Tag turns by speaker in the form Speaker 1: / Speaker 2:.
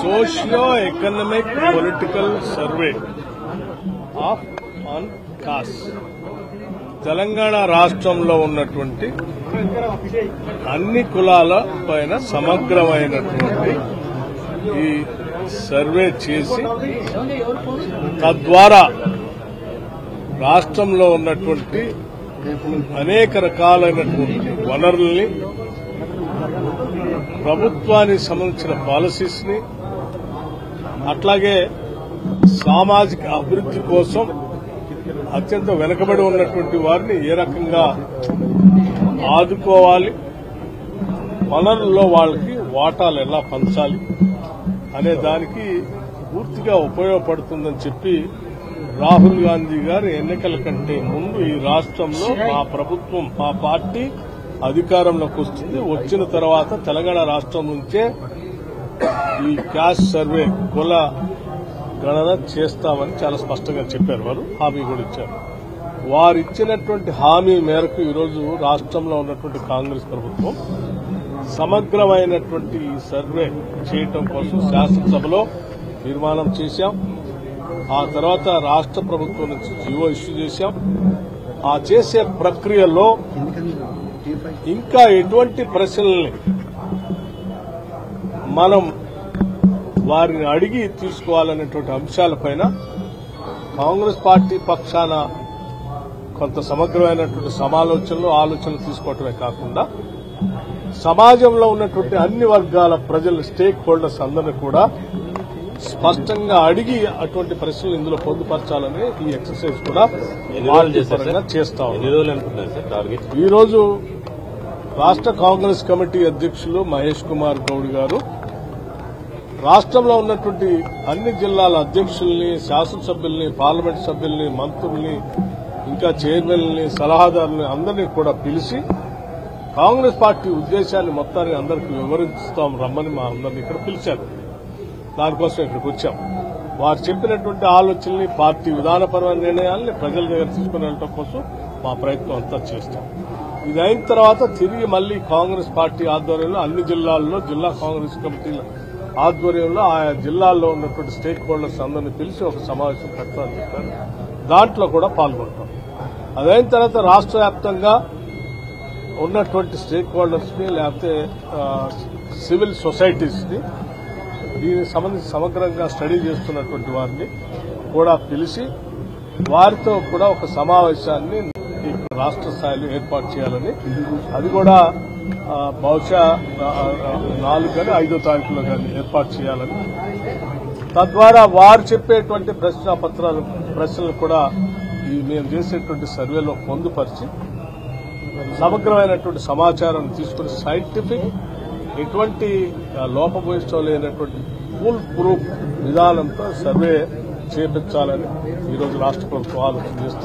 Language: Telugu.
Speaker 1: Socio economic political survey of on caste Telangana రాష్ట్రంలో ఉన్నటువంటి అన్ని కులాల పైన సమగ్రమైనటువంటి ఈ సర్వే చేసి తద్వారా రాష్ట్రంలో ఉన్నటువంటి అనేక రకాలైనటువంటి వనరుల్ని ప్రభుత్వానికి సంబంధించిన పాలసీస్ ని అట్లాగే సామాజిక అభివృద్ధి కోసం అత్యంత వెనుకబడి ఉన్నటువంటి వారిని ఏ రకంగా ఆదుకోవాలి వనరుల్లో వాళ్ళకి వాటాలు ఎలా పంచాలి అనే దానికి పూర్తిగా ఉపయోగపడుతుందని చెప్పి రాహుల్ గాంధీ గారు ఎన్నికల కంటే ముందు ఈ రాష్ట్రంలో మా ప్రభుత్వం మా పార్టీ అధికారంలోకి వస్తుంది వచ్చిన తర్వాత తెలంగాణ రాష్ట్రం నుంచే ఈ క్యాష్ సర్వే కుల గణన చేస్తామని చాలా స్పష్టంగా చెప్పారు వారు హామీ కూడా ఇచ్చారు వారు ఇచ్చినటువంటి హామీ మేరకు ఈరోజు రాష్ట్రంలో ఉన్నటువంటి కాంగ్రెస్ ప్రభుత్వం సమగ్రమైనటువంటి ఈ సర్వే చేయటం కోసం శాసనసభలో తీర్మానం చేశాం ఆ తర్వాత రాష్ట్ర ప్రభుత్వం నుంచి జీవో ఇష్యూ చేశాం ఆ చేసే ప్రక్రియలో ఇంకా ఎటువంటి ప్రశ్నల్ని మనం వారిని అడిగి తీసుకోవాలనేటువంటి అంశాలపైన కాంగ్రెస్ పార్టీ పక్షాన కొంత సమగ్రమైనటువంటి సమాలోచనలు ఆలోచనలు తీసుకోవటమే కాకుండా సమాజంలో ఉన్నటువంటి అన్ని వర్గాల ప్రజలు స్టేక్ హోల్డర్స్ అందరినీ కూడా స్పష్టంగా అడిగి అటువంటి ప్రశ్నలు ఇందులో పొందుపరచాలని ఈ ఎక్సర్సైజ్ కూడా
Speaker 2: ఎన్ని రోజులు చేశారు
Speaker 1: పరంగా
Speaker 2: సార్?
Speaker 1: చేస్తా ఉన్నాం
Speaker 2: ఎన్ని రోజులు అనుకుంటున్నారు సార్ టార్గెట్
Speaker 1: ఈ రోజు రాష్ట్ర కాంగ్రెస్ కమిటీ అధ్యక్షులు మహేష్ కుమార్ గౌడ్ గారు రాష్ట్రంలో ఉన్నటువంటి అన్ని జిల్లాల అధ్యక్షుల్ని శాసనసభ్యుల్ని పార్లమెంట్ సభ్యుల్ని మంత్రుల్ని ఇంకా చైర్మన్ని సలహాదారుల్ని అందరినీ కూడా పిలిచి కాంగ్రెస్ పార్టీ ఉద్దేశాన్ని మొత్తాన్ని అందరికీ వివరిస్తాం రమ్మని మా అందరినీ ఇక్కడ పిలిచారు దానికోసం ఇక్కడికి వచ్చాం వారు చెప్పినటువంటి ఆలోచనల్ని పార్టీ విధానపరమైన నిర్ణయాల్ని ప్రజల దగ్గర తీసుకుని వెళ్ళడం కోసం మా ప్రయత్నం అంతా చేస్తాం ఇది అయిన తర్వాత తిరిగి మళ్లీ కాంగ్రెస్ పార్టీ ఆధ్వర్యంలో అన్ని జిల్లాల్లో జిల్లా కాంగ్రెస్ కమిటీల ఆధ్వర్యంలో ఆయా జిల్లాల్లో ఉన్నటువంటి స్టేక్ హోల్డర్స్ అందరినీ పిలిచి ఒక సమావేశం పెడతామని చెప్పారు దాంట్లో కూడా పాల్గొంటాం అదైన తర్వాత రాష్ట్ర వ్యాప్తంగా ఉన్నటువంటి స్టేక్ హోల్డర్స్ ని లేకపోతే ఆ, సివిల్ సొసైటీస్ ని దీనికి సంబంధించి సమగ్రంగా స్టడీ చేస్తున్నటువంటి వారిని కూడా పిలిచి వారితో కూడా ఒక సమావేశాన్ని ఈ రాష్ట్ర స్థాయిలో ఏర్పాటు చేయాలని అది కూడా ఆ, బహుశా ఆ, ఆ, నాలుగు కానీ ఐదో తారీఖులో కానీ ఏర్పాటు చేయాలని తద్వారా వారు చెప్పేటువంటి ప్రశ్న పత్రాలు ప్రశ్నలు కూడా ఈ మేము చేసేటువంటి సర్వేలో పొందుపరిచి సమగ్రమైనటువంటి సమాచారం తీసుకుని సైంటిఫిక్ ఎటువంటి ఆ, లోపభూయిష్టం లేనటువంటి ఫుల్ ప్రూఫ్ విధానంతో సర్వే చేపించాలని ఈరోజు రాష్ట్ర ప్రభుత్వం ఆలోచన చేస్తుంది